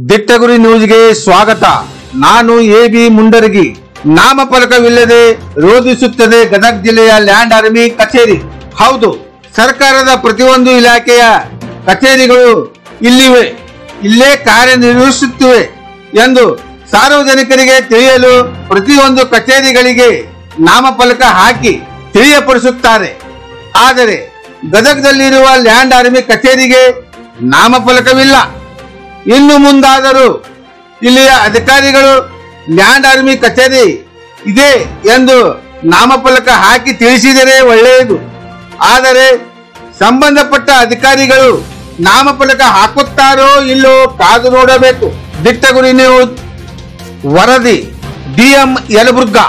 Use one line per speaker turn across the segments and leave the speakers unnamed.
ದಿಟ್ಟಗುರಿ ನ್ಯೂಸ್ಗೆ ಸ್ವಾಗತ ನಾನು ಎ ಬಿ ಮುಂಡರಗಿ ನಾಮಫಲಕವಿಲ್ಲದೆ ರೋಧಿಸುತ್ತದೆ ಗದಗ ಜಿಲ್ಲೆಯ ಲ್ಯಾಂಡ್ ಆರ್ಮಿ ಕಚೇರಿ ಹೌದು ಸರ್ಕಾರದ ಪ್ರತಿಯೊಂದು ಇಲಾಖೆಯ ಕಚೇರಿಗಳು ಇಲ್ಲಿವೆ ಇಲ್ಲೇ ಕಾರ್ಯನಿರ್ವಹಿಸುತ್ತಿವೆ ಎಂದು ಸಾರ್ವಜನಿಕರಿಗೆ ತಿಳಿಯಲು ಪ್ರತಿಯೊಂದು ಕಚೇರಿಗಳಿಗೆ ನಾಮಫಲಕ ಹಾಕಿ ತಿಳಿಯಪಡಿಸುತ್ತಾರೆ ಆದರೆ ಗದಗದಲ್ಲಿರುವ ಲ್ಯಾಂಡ್ ಆರ್ಮಿ ಕಚೇರಿಗೆ ನಾಮಫಲಕವಿಲ್ಲ ಇನ್ನು ಮುಂದಾದರೂ ಇಲ್ಲಿಯ ಅಧಿಕಾರಿಗಳು ಲ್ಯಾಂಡ್ ಆರ್ಮಿ ಕಚೇರಿ ಇದೆ ಎಂದು ನಾಮಫಲಕ ಹಾಕಿ ತಿಳಿಸಿದರೆ ಒಳ್ಳೆಯದು ಆದರೆ ಸಂಬಂಧಪಟ್ಟ ಅಧಿಕಾರಿಗಳು ನಾಮಫಲಕ ಹಾಕುತ್ತಾರೋ ಇಲ್ಲೋ ಕಾದು ನೋಡಬೇಕು ದಿಟ್ಟಗುರಿ ನ್ಯೂಸ್ ವರದಿ ಡಿಎಂ ಯಲಬುರ್ಗಾ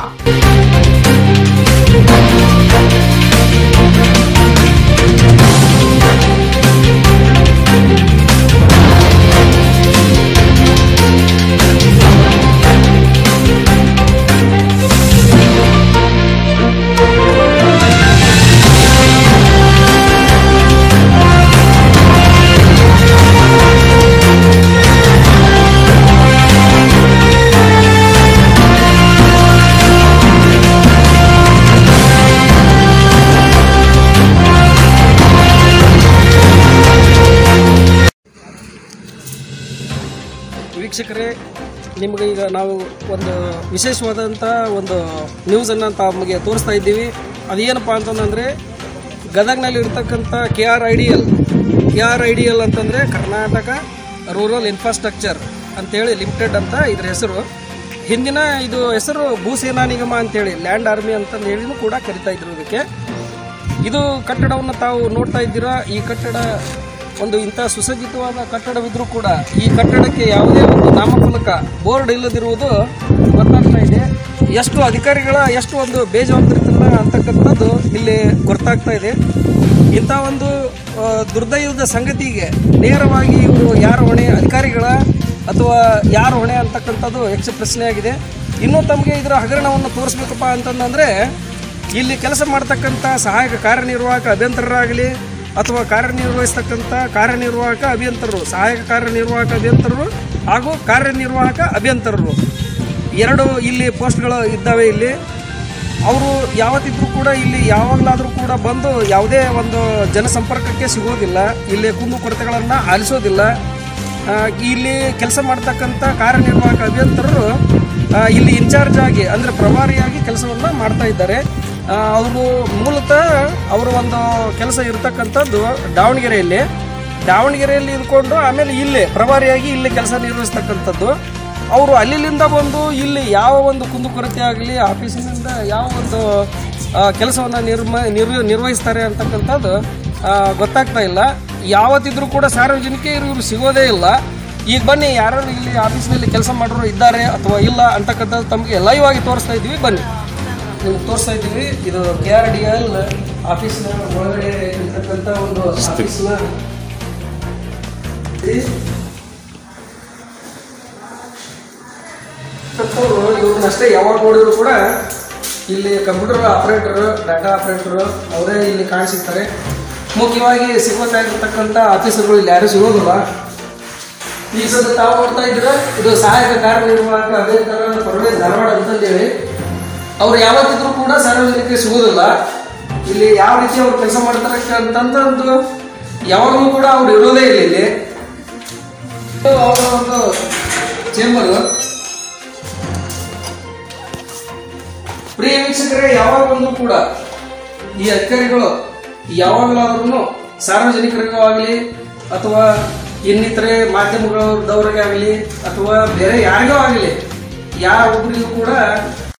ವೀಕ್ಷಕರೇ ನಿಮಗೆ ಈಗ ನಾವು ಒಂದು ವಿಶೇಷವಾದಂಥ ಒಂದು ನ್ಯೂಸನ್ನು ತಮಗೆ ತೋರಿಸ್ತಾ ಇದ್ದೀವಿ ಅದೇನಪ್ಪ ಅಂತಂದರೆ ಗದಗ್ನಲ್ಲಿ ಇರ್ತಕ್ಕಂಥ K R I D L K R I D L ಅಂತಂದರೆ ಕರ್ನಾಟಕ ರೂರಲ್ ಇನ್ಫ್ರಾಸ್ಟ್ರಕ್ಚರ್ ಅಂತೇಳಿ ಲಿಮಿಟೆಡ್ ಅಂತ ಇದ್ರ ಹೆಸರು ಹಿಂದಿನ ಇದು ಹೆಸರು ಭೂಸೇನಾ ನಿಗಮ ಅಂತೇಳಿ ಲ್ಯಾಂಡ್ ಆರ್ಮಿ ಅಂತ ಹೇಳಿನೂ ಕೂಡ ಕರಿತಾ ಇದ್ರು ಇದಕ್ಕೆ ಇದು ಕಟ್ಟಡವನ್ನು ತಾವು ನೋಡ್ತಾ ಇದ್ದೀರಾ ಈ ಕಟ್ಟಡ ಒಂದು ಇಂಥ ಸುಸಜ್ಜಿತವಾದ ಕಟ್ಟಡವಿದ್ರೂ ಕೂಡ ಈ ಕಟ್ಟಡಕ್ಕೆ ಯಾವುದೇ ಒಂದು ನಾಮಫಲಕ ಬೋರ್ಡ್ ಇಲ್ಲದಿರುವುದು ಗೊತ್ತಾಗ್ತಾ ಇದೆ ಎಷ್ಟು ಅಧಿಕಾರಿಗಳ ಎಷ್ಟು ಒಂದು ಬೇಜವಾಬ್ದಾರಿತನ ಅಂತಕ್ಕಂಥದ್ದು ಇಲ್ಲಿ ಗೊತ್ತಾಗ್ತಾ ಇದೆ ಇಂಥ ಒಂದು ಆ, ದುರ್ದೈವದ ಸಂಗತಿಗೆ ನೇರವಾಗಿ ಇವರು ಯಾರ ಹೊಣೆ ಅಧಿಕಾರಿಗಳ ಅಥವಾ ಯಾರ ಹೊಣೆ ಅಂತಕ್ಕಂಥದ್ದು ಯಕ್ಷ ಪ್ರಶ್ನೆಯಾಗಿದೆ ಇನ್ನೂ ತಮಗೆ ಇದರ ಹಗರಣವನ್ನು ತೋರಿಸ್ಬೇಕಪ್ಪ ಅಂತಂದ್ರೆ ಇಲ್ಲಿ ಕೆಲಸ ಮಾಡ್ತಕ್ಕಂಥ ಸಹಾಯಕ ಕಾರ್ಯನಿರ್ವಾಹಕ ಅಭಿಯಂತರರಾಗಲಿ ಅಥವಾ ಕಾರ್ಯನಿರ್ವಹಿಸ್ತಕ್ಕಂಥ ಕಾರ್ಯನಿರ್ವಾಹಕ ಅಭಿಯಂತರರು ಸಹಾಯಕ ಕಾರ್ಯನಿರ್ವಾಹಕ ಅಭಿಯಂತರರು ಹಾಗೂ ಕಾರ್ಯನಿರ್ವಾಹಕ ಅಭಿಯಂತರರು ಎರಡು ಇಲ್ಲಿ ಪೋಸ್ಟ್ಗಳು ಇದ್ದಾವೆ ಇಲ್ಲಿ ಅವರು ಯಾವತ್ತಿದ್ರೂ ಕೂಡ ಇಲ್ಲಿ ಯಾವಾಗಲಾದರೂ ಕೂಡ ಬಂದು ಯಾವುದೇ ಒಂದು ಜನಸಂಪರ್ಕಕ್ಕೆ ಸಿಗೋದಿಲ್ಲ ಇಲ್ಲಿ ಕುಂದು ಕೊರತೆಗಳನ್ನು ಆಲಿಸೋದಿಲ್ಲ ಆ, ಇಲ್ಲಿ ಕೆಲಸ ಮಾಡ್ತಕ್ಕಂಥ ಕಾರ್ಯನಿರ್ವಾಹಕ ಅಭಿಯಂತರರು ಆ, ಇಲ್ಲಿ ಇನ್ಚಾರ್ಜ್ ಆಗಿ ಅಂದರೆ ಪ್ರಭಾರಿಯಾಗಿ ಕೆಲಸವನ್ನು ಮಾಡ್ತಾ ಇದ್ದಾರೆ ಅವರು ಮೂಲತಃ ಅವರ ಒಂದು ಕೆಲಸ ಇರತಕ್ಕಂಥದ್ದು ದಾವಣಗೆರೆಯಲ್ಲಿ ದಾವಣಗೆರೆಯಲ್ಲಿ ಇದ್ಕೊಂಡು ಆಮೇಲೆ ಇಲ್ಲಿ ಪ್ರಭಾರಿಯಾಗಿ ಇಲ್ಲಿ ಕೆಲಸ ನಿರ್ವಹಿಸ್ತಕ್ಕಂಥದ್ದು ಅವರು ಅಲ್ಲಿಂದ ಬಂದು ಇಲ್ಲಿ ಯಾವ ಒಂದು ಕುಂದುಕೊರತೆ ಆಗಲಿ ಆಫೀಸಿನಿಂದ ಯಾವ ಒಂದು ಕೆಲಸವನ್ನು ನಿರ್ಮ ನಿರ್ವ ನಿರ್ವಹಿಸ್ತಾರೆ ಅಂತಕ್ಕಂಥದ್ದು ಆ, ಗೊತ್ತಾಗ್ತಾ ಇಲ್ಲ ಯಾವತ್ತಿದ್ರೂ ಕೂಡ ಸಾರ್ವಜನಿಕರು ಇವರು ಸಿಗೋದೇ ಇಲ್ಲ ಈಗ ಬನ್ನಿ ಯಾರು ಇಲ್ಲಿ ಆಫೀಸ್ನಲ್ಲಿ ಕೆಲಸ ಮಾಡೋರು ಇದ್ದಾರೆ ಅಥವಾ ಇಲ್ಲ ಅಂತಕ್ಕಂಥದ್ದು ತಮಗೆ ಲೈವ್ ಆಗಿ ತೋರಿಸ್ತಾ ಇದ್ದೀವಿ ಬನ್ನಿ ನಿಮ್ಗೆ ತೋರಿಸ್ತಾ ಇದ್ದೀವಿ ಇದು ಕೆ ಆರ್ ಡಿ ಎಲ್ ಆಫೀಸ್ನ ಒಳಗಡೆ ಇರ್ತಕ್ಕಂಥ ಒಂದು ಆಫೀಸ್ನ ಇರ್ತಕ್ಕಂಥವ್ರು ಇವ್ರನ್ನಷ್ಟೇ ಯಾವಾಗ ನೋಡಿದ್ರು ಕೂಡ ಇಲ್ಲಿ ಕಂಪ್ಯೂಟರ್ ಆಪರೇಟರ್ ಡಾಟಾ ಆಪರೇಟರ್ ಅವರೇ ಇಲ್ಲಿ ಕಾಣಿಸಿರ್ತಾರೆ ಮುಖ್ಯವಾಗಿ ಸಿಗಬೇಕಾಗಿರ್ತಕ್ಕಂಥ ಆಫೀಸರ್ಗಳು ಇಲ್ಲಿ ಯಾರು ಸಿಗೋದಿಲ್ಲ ಈ ಸದ ತಾವು ನೋಡ್ತಾ ಇದ್ದೀರಾ ಇದು ಸಹಾಯಕ ಕಾರ್ಯನಿರ್ವಾಹಕ ಅಭಿಯಂತರ ಪರಮೇಶ್ ಧಾರವಾಡ ಅಂತಂದೇಳಿ ಅವ್ರು ಯಾವತ್ತಿದ್ರು ಕೂಡ ಸಾರ್ವಜನಿಕರಿಗೆ ಸಿಗೋದಿಲ್ಲ ಇಲ್ಲಿ ಯಾವ ರೀತಿ ಅವ್ರು ಕೆಲಸ ಮಾಡ್ತಾರೆ ಅಂತಂದು ಯಾವಾಗಲೂ ಕೂಡ ಅವ್ರು ಇರೋದೇ ಇಲ್ಲ ಇಲ್ಲಿ ಇದು ಅವರ ಒಂದು ಚೇಂಬರ್ ಪ್ರಿಯ ವೀಕ್ಷಕರೇ ಯಾವಾಗಲೂ ಕೂಡ ಈ ಅಧಿಕಾರಿಗಳು ಯಾವಾಗಲಾದ್ರೂ ಸಾರ್ವಜನಿಕರಿಗೂ ಆಗಲಿ ಅಥವಾ ಇನ್ನಿತರೆ ಮಾಧ್ಯಮಗಳದವರಿಗೆ ಆಗಲಿ ಅಥವಾ ಬೇರೆ ಯಾರಿಗೂ ಆಗಲಿ ಯಾರೊಬ್ಬರಿಗೂ ಕೂಡ